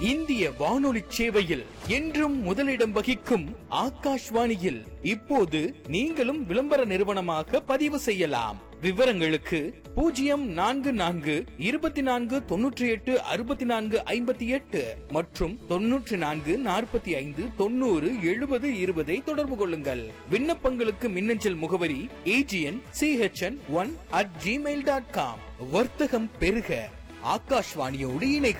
இந்திய வானொலி சேவையில் என்றும் முதலிடம் வகிக்கும் ஆகாஷ்வாணியில் இப்போது நீங்களும் விளம்பர நிறுவனமாக பதிவு செய்யலாம் விவரங்களுக்கு பூஜ்ஜியம் நான்கு நான்கு இருபத்தி நான்கு தொன்னூற்றி எட்டு அறுபத்தி நான்கு ஐம்பத்தி எட்டு மற்றும் தொன்னூற்றி நான்கு நாற்பத்தி ஐந்து தொண்ணூறு எழுபது இருபதை தொடர்பு கொள்ளுங்கள் விண்ணப்பங்களுக்கு மின்னஞ்சல் முகவரி A G N C H N one at Gmail dot com வர்த்தகம் பெருக ஆகாஷ்வாணியோடு இணைக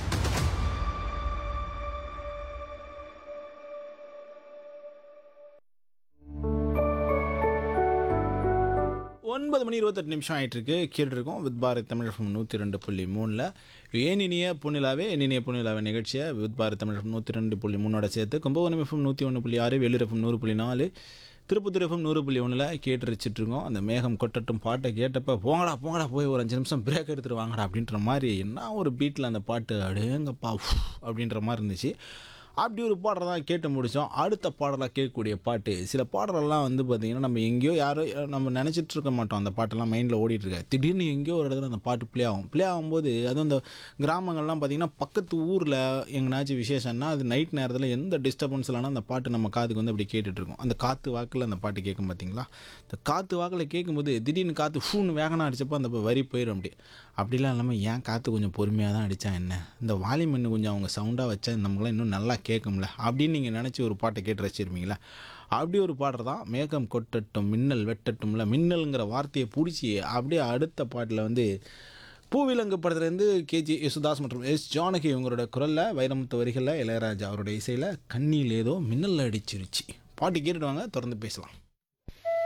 ஒன்பது மணி இருபத்தெட்டு நிமிஷம் ஆயிட்டு இருக்கு கேட்டுருக்கோம் வித் பாரத் தமிழ் FM நூற்றி ரெண்டு புள்ளி மூணில் ஏனினிய புண்ணிலாவே எண்ணினிய புண்ணிலாவே நிகழ்ச்சியை வித் பாரத் தமிழ் FM நூற்றி ரெண்டு புள்ளி மூணோட சேர்த்து கும்பகோணம் எஃப்எம் நூற்றி ஒன்று புள்ளி ஆறு வேலூர் எஃப்எம் நூறு புள்ளி நாலு திருப்பத்தூர் எஃப்எம் நூறு புள்ளி ஒன்றில் கேட்டு ரசிச்சிட்டு இருக்கோம் அந்த மேகம் கொட்டட்டும் பாட்டை கேட்டப்ப போங்கடா போங்கடா போய் ஒரு அஞ்சு நிமிஷம் பிரேக் எடுத்துட்டு வாங்கடா அப்படின்ற மாதிரி என்ன ஒரு பீட்டில் அந்த பாட்டு அடேங்கப்பா உஃப் அப்படின்ற மாதிரி இருந்துச்சு அப்படி ஒரு பாடலாம் கேட்டு முடித்தோம் அடுத்த பாடலாக கேட்கக்கூடிய பாட்டு சில பாடலெல்லாம் வந்து பார்த்திங்கன்னா நம்ம எங்கேயோ யாரோ நம்ம நினச்சிட்டு இருக்க மாட்டோம் அந்த பாட்டெல்லாம் மைண்டில் ஓடிட்டுருக்க திடீர்னு எங்கேயோ ஒரு இடத்துல அந்த பாட்டு ப்ளே ஆகும் ப்ளே ஆகும்போது அதுவும் அந்த கிராமங்கள்லாம் பார்த்திங்கன்னா பக்கத்து ஊரில் எங்கேனாச்சும் விசேஷம்னா அது நைட் நேரத்தில் எந்த டிஸ்டர்பன்ஸ் இல்லைனா அந்த பாட்டு நம்ம காதுக்கு வந்து அப்படி கேட்டுட்ருக்கோம் அந்த காற்று வாக்கில் அந்த பாட்டு கேட்கும் பார்த்தீங்களா இந்த காற்று வாக்கில் கேட்கும்போது திடீர்னு காற்று ஃபூன்னு வேகனாக அடிச்சப்போ அந்த வரி போயிடும் அப்படி அப்படிலாம் இல்லாமல் ஏன் காற்று கொஞ்சம் பொறுமையாக தான் அடித்தா என்ன இந்த வால்யூம் இன்னும் கொஞ்சம் அவங்க சவுண்டாக வச்சா நம்மளாம் இன்னும் நல்லா கேட்கும்ல அப்படின்னு நீங்கள் நினச்சி ஒரு பாட்டை கேட்டு ரசிச்சிருப்பீங்களா அப்படி ஒரு பாட்டு தான் மேகம் கொட்டட்டும் மின்னல் வெட்டட்டும்ல மின்னல்ங்கிற வார்த்தையை பிடிச்சி அப்படியே அடுத்த பாட்டில் வந்து பூவிலங்கு படத்துலேருந்து கேஜி யேசுதாஸ் மற்றும் எஸ் ஜானகி இவங்களோட குரலில் வைரமுத்து வரிகளில் இளையராஜா அவருடைய இசையில் கண்ணியில் ஏதோ மின்னல் அடிச்சிருச்சு பாட்டு கேட்டுட்டு வாங்க தொடர்ந்து பேசலாம்